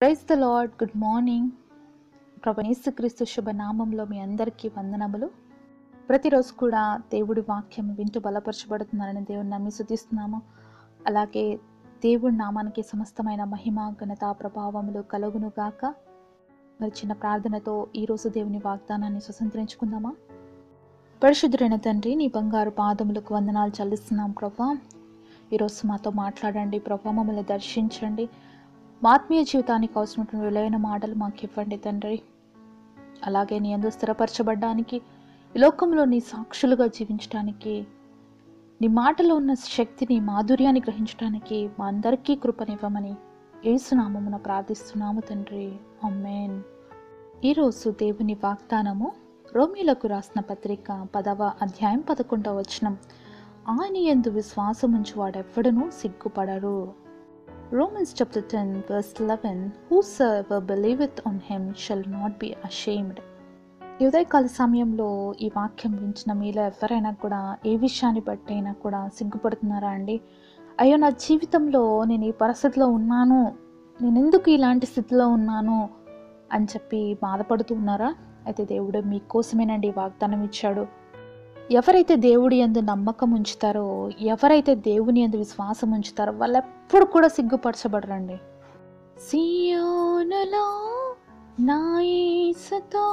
Praise the lord good morning ప్రభు యేసుక్రీస్తు శుభనామంలో మీ అందరికీ వందనములు ప్రతిరోజు కూడా దేవుడి వాక్యం వింటూ బలపరచబడుతున్నారని దేవుని నమ్మి శుద్ధిస్తున్నాము అలాగే దేవుడి నామానికి సమస్తమైన మహిమ ఘనత ప్రభావములు కలుగును గాక మరి చిన్న ప్రార్థనతో ఈరోజు దేవుని వాగ్దానాన్ని స్వతంత్రించుకుందామా పరిశుద్ధుడైన తండ్రి నీ బంగారు పాదములకు వందనాలు చెల్లిస్తున్నాం ప్రభా ఈరోజు మాతో మాట్లాడండి ప్రభా మమ్మల్ని దర్శించండి మా ఆత్మీయ జీవితానికి అవసరమైనటువంటి విలువైన మాటలు మాకు ఇవ్వండి తండ్రి అలాగే నీ అందు స్థిరపరచబడ్డానికి ఈ లోకంలో నీ సాక్షులుగా జీవించడానికి నీ మాటలో ఉన్న శక్తిని మాధుర్యాన్ని గ్రహించడానికి మా అందరికీ కృపనివ్వమని ఏసునామమున ప్రార్థిస్తున్నాము తండ్రి అమ్మేన్ ఈరోజు దేవుని వాగ్దానము రోమిలకు రాసిన పత్రిక పదవ అధ్యాయం పదకొండవ వచనం ఆయన ఎందు విశ్వాసముంచు వాడెవ్వడనూ సిగ్గుపడరు Romans chapter 10, verse 11 Whosoever believeth on him shall not be ashamed. ఈ ఉదయకాల సమయంలో ఈ వాక్యం వించిన మీలో ఎవరైనా కూడా ఏ విషయాన్ని బట్టి అయినా కూడా సిగ్గుపడుతున్నారా అండి అయ్యో నా జీవితంలో నేను ఈ పరిస్థితిలో ఉన్నాను నేను ఎందుకు ఇలాంటి స్థితిలో ఉన్నాను అని చెప్పి బాధపడుతూ ఉన్నారా అయితే దేవుడు మీకోసమేనండి ఈ వాగ్దానం ఇచ్చాడు ఎవరైతే దేవుడి యందు నమ్మకం ఉంచుతారో ఎవరైతే దేవుని యందు విశ్వాసం ఉంచుతారో వాళ్ళు ఎప్పుడు కూడా సిగ్గుపరచబడరండి సియోనులో నా యేసుతో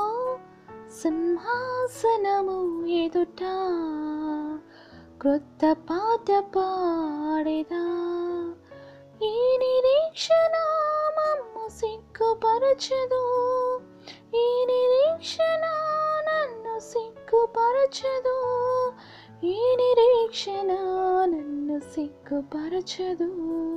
సింహాసనము ఎదుట క్రొత్త పాట పాడేదా ఈ నిరీక్షణ మమ్ము సిగ్గుపరచదు ఈ నిరీక్షణ నన్ను సిగ్గుపరచదు ఈ నిరీక్షణ నన్ను సిగ్గుపరచదు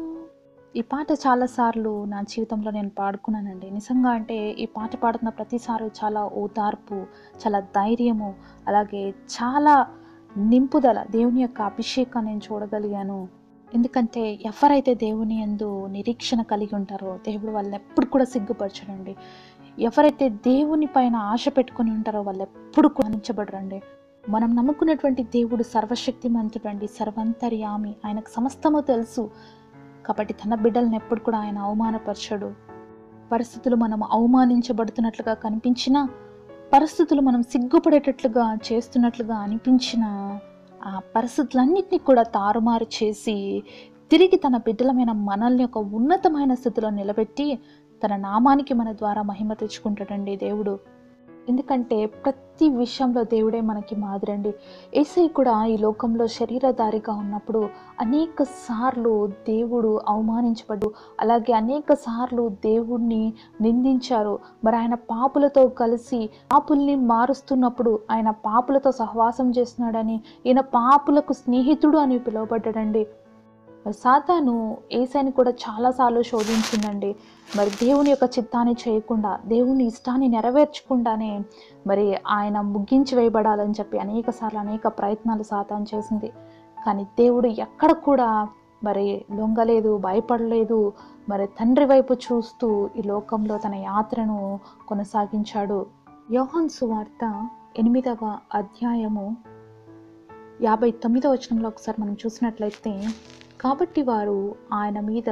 ఈ పాట చాలాసార్లు నా జీవితంలో నేను పాడుకున్నానండి నిజంగా అంటే ఈ పాట పాడుతున్న ప్రతిసారి చాలా ఓదార్పు చాలా ధైర్యము అలాగే చాలా నింపుదల దేవుని యొక్క అభిషేకం నేను చూడగలిగాను ఎందుకంటే ఎవరైతే దేవుని ఎందు నిరీక్షణ కలిగి ఉంటారో దేవుడు వాళ్ళని ఎప్పుడు కూడా సిగ్గుపరచడండి ఎవరైతే దేవుని పైన ఆశ పెట్టుకుని ఉంటారో వాళ్ళు ఎప్పుడు కొనించబడరండి మనం నమ్ముకున్నటువంటి దేవుడు సర్వశక్తిమంతుడండి సర్వంతర్యామి ఆయనకు సమస్తము తెలుసు కాబట్టి తన బిడ్డలను ఎప్పుడు కూడా ఆయన అవమానపరచడు పరిస్థితులు మనం అవమానించబడుతున్నట్లుగా కనిపించినా పరిస్థితులు మనం సిగ్గుపడేటట్లుగా చేస్తున్నట్లుగా అనిపించిన ఆ పరిస్థితులన్నింటినీ కూడా తారుమారు చేసి తిరిగి తన బిడ్డలమైన మనల్ని ఒక ఉన్నతమైన స్థితిలో నిలబెట్టి తన నామానికి మన ద్వారా మహిమ తెచ్చుకుంటాడండి దేవుడు ఎందుకంటే ప్రతి విషయంలో దేవుడే మనకి మాదిరండి ఏసై కూడా ఈ లోకంలో శరీరధారిగా ఉన్నప్పుడు అనేక సార్లు దేవుడు అవమానించబడు అలాగే అనేక సార్లు దేవుణ్ణి నిందించారు మరి ఆయన పాపులతో కలిసి పాపుల్ని మారుస్తున్నప్పుడు ఆయన పాపులతో సహవాసం చేస్తున్నాడని ఈయన పాపులకు స్నేహితుడు అని పిలువబడ్డాడండి మరి సాతాను ఏసైని కూడా చాలాసార్లు శోధించిందండి మరి దేవుని యొక్క చిత్తాన్ని చేయకుండా దేవుని ఇష్టాన్ని నెరవేర్చకుండానే మరి ఆయన ముగించి వేయబడాలని చెప్పి అనేక సార్లు అనేక ప్రయత్నాలు సాతాను చేసింది కానీ దేవుడు ఎక్కడ కూడా మరి లొంగలేదు భయపడలేదు మరి తండ్రి వైపు చూస్తూ ఈ లోకంలో తన యాత్రను కొనసాగించాడు యోహన్ సువార్త ఎనిమిదవ అధ్యాయము యాభై తొమ్మిదవ వచనంలో ఒకసారి మనం చూసినట్లయితే కాబట్టి వారు ఆయన మీద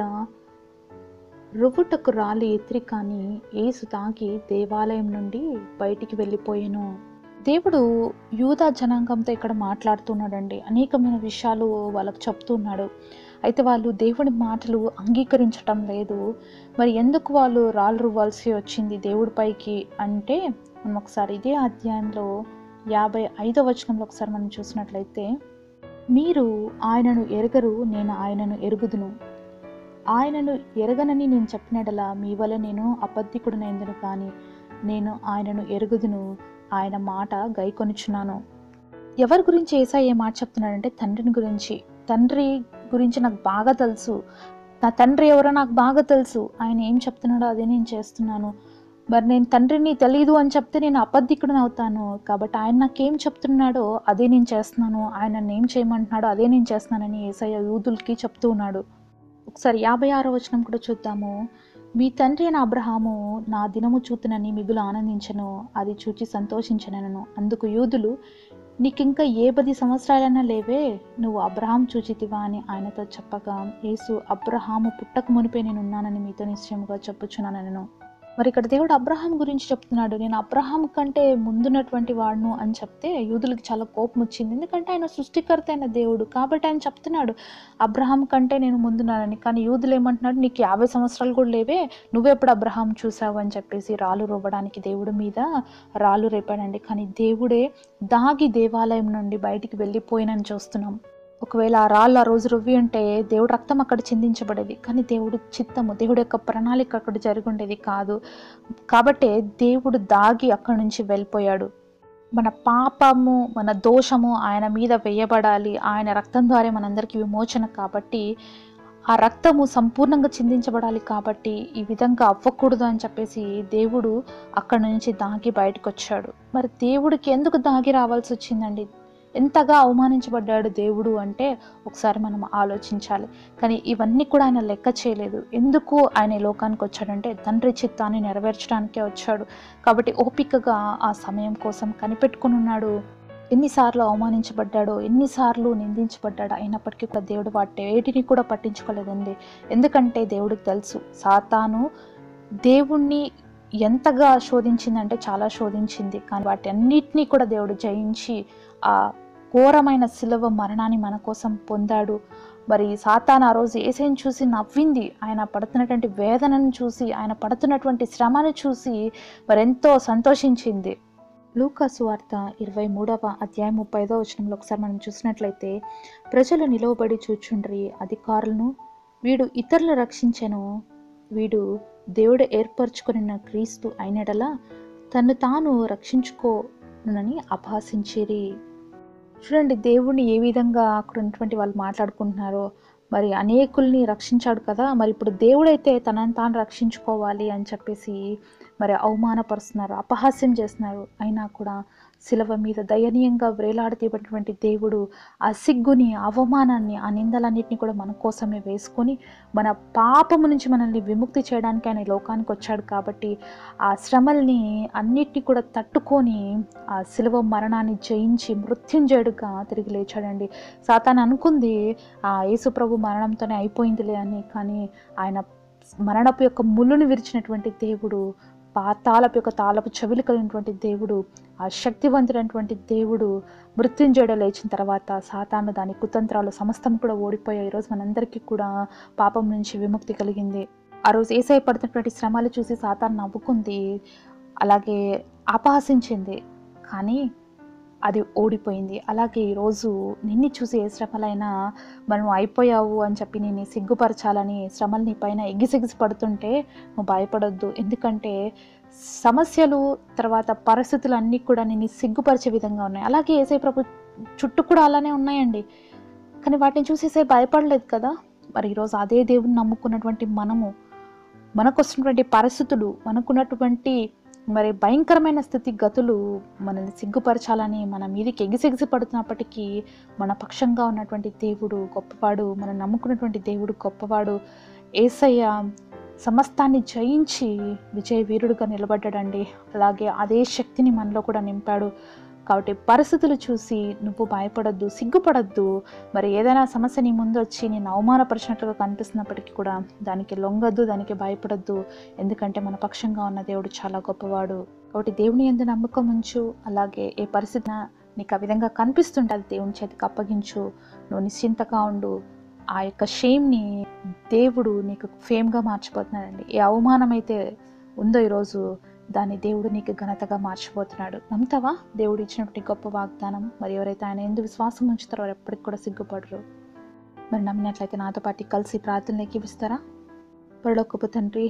రువ్వుటకు రాలి ఎత్తిరి కానీ ఏసు తాకి దేవాలయం నుండి బయటికి వెళ్ళిపోయాను దేవుడు యూదా జనాంగంతో ఇక్కడ మాట్లాడుతున్నాడండి అనేకమైన విషయాలు వాళ్ళకు చెప్తున్నాడు అయితే వాళ్ళు దేవుడి మాటలు అంగీకరించటం లేదు మరి ఎందుకు వాళ్ళు రాళ్ళు రువ్వాల్సి వచ్చింది దేవుడి పైకి అంటే మనం ఒకసారి ఇదే అధ్యాయంలో యాభై ఐదో వచనంలో ఒకసారి మనం చూసినట్లయితే మీరు ఆయనను ఎరగరు నేను ఆయనను ఎరుగుదును ఆయనను ఎరగనని నేను చెప్పినడలా మీ వల్ల నేను అబద్ధికుడనైందును కానీ నేను ఆయనను ఎరుగుదును ఆయన మాట గైకొనిచున్నాను ఎవరి గురించి ఏసా ఏ మాట చెప్తున్నాడంటే తండ్రిని గురించి తండ్రి గురించి నాకు బాగా తెలుసు నా తండ్రి ఎవరో నాకు బాగా తెలుసు ఆయన ఏం చెప్తున్నాడో అదే నేను చేస్తున్నాను మరి నేను తండ్రిని తెలీదు అని చెప్తే నేను అబద్ధికుడిని అవుతాను కాబట్టి ఆయన నాకేం చెప్తున్నాడో అదే నేను చేస్తున్నాను ఆయన నన్ను ఏం చేయమంటున్నాడో అదే నేను చేస్తున్నానని ఏసయ్య యూదులకి చెప్తూ ఉన్నాడు ఒకసారి యాభై ఆరో వచనం కూడా చూద్దాము మీ తండ్రి అయిన అబ్రహాము నా దినము చూతునని మిగులు ఆనందించను అది చూచి సంతోషించనను అందుకు యూదులు నీకింకా ఏ పది సంవత్సరాలైనా లేవే నువ్వు అబ్రహాం చూచితివా అని ఆయనతో చెప్పగా యేసు అబ్రహాము పుట్టక మునిపే నేను ఉన్నానని మీతో నిశ్చయముగా చెప్పుచున్నాను నేను మరి ఇక్కడ దేవుడు అబ్రహాం గురించి చెప్తున్నాడు నేను అబ్రహాం కంటే ముందున్నటువంటి వాడును అని చెప్తే యూదులకి చాలా కోపం వచ్చింది ఎందుకంటే ఆయన సృష్టికర్త అయిన దేవుడు కాబట్టి ఆయన చెప్తున్నాడు అబ్రహాం కంటే నేను ముందున్నానని కానీ యూదులు ఏమంటున్నాడు నీకు యాభై సంవత్సరాలు కూడా లేవే నువ్వెప్పుడు అబ్రహాం చూసావు అని చెప్పేసి రాళ్ళు రువ్వడానికి దేవుడి మీద రాళ్ళు రేపాడండి కానీ దేవుడే దాగి దేవాలయం నుండి బయటికి వెళ్ళిపోయినని చూస్తున్నాం ఒకవేళ ఆ రాళ్ళు ఆ రోజు రువ్వి ఉంటే దేవుడు రక్తం అక్కడ చిందించబడేది కానీ దేవుడు చిత్తము దేవుడు యొక్క ప్రణాళిక అక్కడ జరిగి ఉండేది కాదు కాబట్టే దేవుడు దాగి అక్కడి నుంచి వెళ్ళిపోయాడు మన పాపము మన దోషము ఆయన మీద వేయబడాలి ఆయన రక్తం ద్వారా మనందరికీ విమోచన కాబట్టి ఆ రక్తము సంపూర్ణంగా చిందించబడాలి కాబట్టి ఈ విధంగా అవ్వకూడదు అని చెప్పేసి దేవుడు అక్కడి నుంచి దాగి బయటకు వచ్చాడు మరి దేవుడికి ఎందుకు దాగి రావాల్సి వచ్చిందండి ఎంతగా అవమానించబడ్డాడు దేవుడు అంటే ఒకసారి మనం ఆలోచించాలి కానీ ఇవన్నీ కూడా ఆయన లెక్క చేయలేదు ఎందుకు ఆయన ఈ లోకానికి వచ్చాడంటే తండ్రి చిత్తాన్ని నెరవేర్చడానికే వచ్చాడు కాబట్టి ఓపికగా ఆ సమయం కోసం కనిపెట్టుకుని ఉన్నాడు ఎన్నిసార్లు అవమానించబడ్డాడో ఎన్నిసార్లు నిందించబడ్డాడో అయినప్పటికీ కూడా దేవుడు వాటి వేటిని కూడా పట్టించుకోలేదండి ఎందుకంటే దేవుడికి తెలుసు సాతాను దేవుణ్ణి ఎంతగా శోధించిందంటే చాలా శోధించింది కానీ వాటి అన్నిటినీ కూడా దేవుడు జయించి ఆ ఘోరమైన శిలవ మరణాన్ని మన కోసం పొందాడు మరి సాతాన్ ఆ రోజు ఏసేని చూసి నవ్వింది ఆయన పడుతున్నటువంటి వేదనను చూసి ఆయన పడుతున్నటువంటి శ్రమను చూసి మరెంతో సంతోషించింది లూకాసు వార్త ఇరవై మూడవ అధ్యాయం ముప్పై ఐదో వచనంలో ఒకసారి మనం చూసినట్లయితే ప్రజలు నిలవబడి చూచుండ్రి అధికారులను వీడు ఇతరులు రక్షించెను వీడు దేవుడు ఏర్పరచుకున్న క్రీస్తు అయినడలా తను తాను రక్షించుకోనని అభాసించిరి చూడండి దేవుణ్ణి ఏ విధంగా అక్కడ ఉన్నటువంటి వాళ్ళు మాట్లాడుకుంటున్నారో మరి అనేకుల్ని రక్షించాడు కదా మరి ఇప్పుడు దేవుడైతే తనని తాను రక్షించుకోవాలి అని చెప్పేసి మరి అవమానపరుస్తున్నారు అపహాస్యం చేస్తున్నారు అయినా కూడా శిలవ మీద దయనీయంగా వేలాడుతీబడినటువంటి దేవుడు ఆ సిగ్గుని అవమానాన్ని ఆ నిందలన్నింటినీ కూడా మన కోసమే వేసుకొని మన పాపము నుంచి మనల్ని విముక్తి చేయడానికి ఆయన ఈ లోకానికి వచ్చాడు కాబట్టి ఆ శ్రమల్ని అన్నిటినీ కూడా తట్టుకొని ఆ శిలువ మరణాన్ని జయించి మృత్యుంజయుడుగా తిరిగి లేచాడండి సాతాన్ అనుకుంది ఆ యేసుప్రభు మరణంతోనే అయిపోయిందిలే అని కానీ ఆయన మరణపు యొక్క ముళ్ళును విరిచినటువంటి దేవుడు పాతాలపు యొక్క తాళపు చెవులు కలిగినటువంటి దేవుడు ఆ శక్తివంతుడైనటువంటి దేవుడు మృత్యుంజయుడు లేచిన తర్వాత సాతాను దాని కుతంత్రాలు సమస్తం కూడా ఓడిపోయాయి ఈరోజు మనందరికీ కూడా పాపం నుంచి విముక్తి కలిగింది ఆ రోజు ఏసై పడుతున్నటువంటి శ్రమలు చూసి సాతాను నవ్వుకుంది అలాగే అపహసించింది కానీ అది ఓడిపోయింది అలాగే ఈరోజు నిన్ను చూసి ఏ శ్రమలైనా మనం అయిపోయావు అని చెప్పి నేను సిగ్గుపరచాలని శ్రమలు నీ పైన ఎగిసెగిసి పడుతుంటే నువ్వు భయపడొద్దు ఎందుకంటే సమస్యలు తర్వాత పరిస్థితులు అన్నీ కూడా నేను సిగ్గుపరిచే విధంగా ఉన్నాయి అలాగే ఏసై ప్రభు చుట్టూ కూడా అలానే ఉన్నాయండి కానీ వాటిని చూసేసే భయపడలేదు కదా మరి ఈరోజు అదే దేవుని నమ్ముకున్నటువంటి మనము మనకు వస్తున్నటువంటి పరిస్థితులు మనకున్నటువంటి మరి భయంకరమైన స్థితి గతులు మనల్ని సిగ్గుపరచాలని మన మీదకి ఎగిసెగిసి పడుతున్నప్పటికీ మన పక్షంగా ఉన్నటువంటి దేవుడు గొప్పవాడు మనం నమ్ముకున్నటువంటి దేవుడు గొప్పవాడు ఏసయ్య సమస్తాన్ని జయించి విజయ వీరుడుగా నిలబడ్డాడండి అలాగే అదే శక్తిని మనలో కూడా నింపాడు కాబట్టి పరిస్థితులు చూసి నువ్వు భయపడద్దు సిగ్గుపడద్దు మరి ఏదైనా సమస్య నీ ముందు వచ్చి నేను అవమానపరిచినట్లుగా కనిపిస్తున్నప్పటికీ కూడా దానికి లొంగద్దు దానికి భయపడద్దు ఎందుకంటే మన పక్షంగా ఉన్న దేవుడు చాలా గొప్పవాడు కాబట్టి దేవుని ఎందు నమ్మకం ఉంచు అలాగే ఏ పరిస్థితి నీకు ఆ విధంగా కనిపిస్తుంటే అది దేవుని చేతికి అప్పగించు నువ్వు నిశ్చింతగా ఉండు ఆ యొక్క షేమ్ని దేవుడు నీకు ఫేమ్గా మార్చిపోతున్నాడండి ఏ అవమానం అయితే ఉందో ఈరోజు దాన్ని దేవుడు నీకు ఘనతగా మార్చిపోతున్నాడు నమ్ముతావా దేవుడు ఇచ్చినటువంటి గొప్ప వాగ్దానం మరి ఎవరైతే ఆయన ఎందుకు విశ్వాసం ఉంచుతారో వారు ఎప్పటికి కూడా సిగ్గుపడరు మరి నమ్మినట్లయితే నాతో పాటు కలిసి ప్రార్థనలు ఎక్కిపిస్తారా పరలోకపు తండ్రి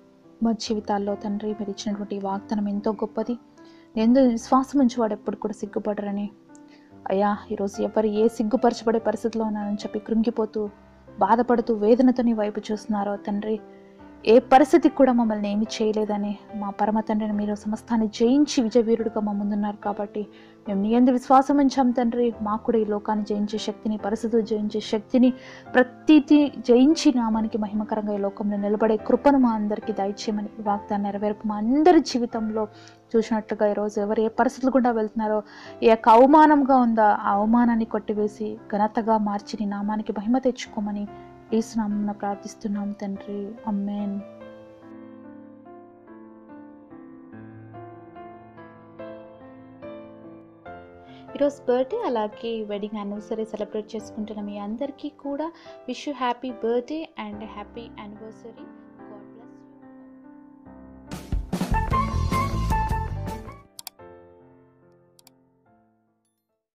మా జీవితాల్లో తండ్రి మీరు ఇచ్చినటువంటి ఈ వాగ్దానం ఎంతో గొప్పది ఎందు విశ్వాసం ఉంచి వాడు ఎప్పుడు కూడా సిగ్గుపడరని అయ్యా ఈరోజు ఎవరు ఏ సిగ్గుపరచబడే పరిస్థితిలో ఉన్నారని చెప్పి కృంగిపోతూ బాధపడుతూ వేదనతో నీ వైపు చూస్తున్నారో తండ్రి ఏ పరిస్థితికి కూడా మమ్మల్ని ఏమి చేయలేదని మా పరమ తండ్రిని మీరు సమస్తాన్ని జయించి విజయవీరుడుగా మా ముందున్నారు కాబట్టి మేము నీ అందు విశ్వాసం ఉంచాం తండ్రి మాకు కూడా ఈ లోకాన్ని జయించే శక్తిని పరిస్థితులు జయించే శక్తిని ప్రతిదీ జయించి నామానికి మహిమకరంగా ఈ లోకంలో నిలబడే కృపను మా అందరికీ దయచేయమని ఈ వాగ్దాన్ని నెరవేర్పు మా అందరి జీవితంలో చూసినట్లుగా ఈరోజు ఎవరు ఏ పరిస్థితులు గుండా వెళ్తున్నారో ఏ యొక్క అవమానంగా ఉందో ఆ అవమానాన్ని కొట్టివేసి ఘనతగా మార్చి నీ నామానికి మహిమ తెచ్చుకోమని ఏసునామమున ప్రార్థిస్తున్నాం తండ్రి అమ్మేన్ ఈరోజు బర్త్డే అలాగే వెడ్డింగ్ యానివర్సరీ సెలబ్రేట్ చేసుకుంటున్న మీ అందరికీ కూడా wish you happy birthday and happy anniversary